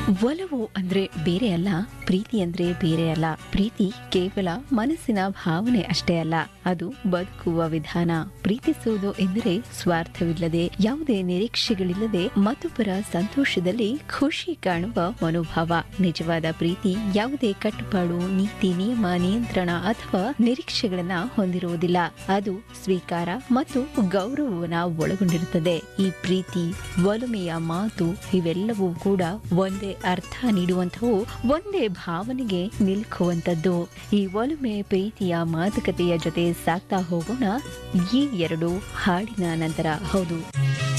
ಒಲವು ಅಂದ್ರೆ ಬೇರೆ ಅಲ್ಲ ಪ್ರೀತಿ ಅಂದ್ರೆ ಬೇರೆ ಅಲ್ಲ ಪ್ರೀತಿ ಕೇವಲ ಮನಸ್ಸಿನ ಭಾವನೆ ಅಷ್ಟೇ ಅಲ್ಲ ಅದು ಬದುಕುವ ವಿಧಾನ ಪ್ರೀತಿಸುವುದು ಎಂದರೆ ಸ್ವಾರ್ಥವಿಲ್ಲದೆ ಯಾವುದೇ ನಿರೀಕ್ಷೆಗಳಿಲ್ಲದೆ ಮತ್ತೊಬ್ಬರ ಸಂತೋಷದಲ್ಲಿ ಖುಷಿ ಕಾಣುವ ಮನೋಭಾವ ನಿಜವಾದ ಪ್ರೀತಿ ಯಾವುದೇ ಕಟ್ಟುಪಾಡು ನೀತಿ ನಿಯಮ ನಿಯಂತ್ರಣ ಅಥವಾ ನಿರೀಕ್ಷೆಗಳನ್ನ ಹೊಂದಿರುವುದಿಲ್ಲ ಅದು ಸ್ವೀಕಾರ ಮತ್ತು ಗೌರವವನ್ನ ಒಳಗೊಂಡಿರುತ್ತದೆ ಈ ಪ್ರೀತಿ ಒಲುಮೆಯ ಮಾತು ಇವೆಲ್ಲವೂ ಕೂಡ ಒಂದೇ ಅರ್ಥ ನೀಡುವಂಥವು ಒಂದೇ ಭಾವನೆಗೆ ನಿಲ್ಕುವಂಥದ್ದು ಈ ಒಲುಮೆ ಪ್ರೀತಿಯ ಮಾತುಕತೆಯ ಜೊತೆ ಸಾಕ್ತಾ ಹೋಗೋಣ ಈ ಎರಡು ಹಾಡಿನ ನಂತರ ಹೌದು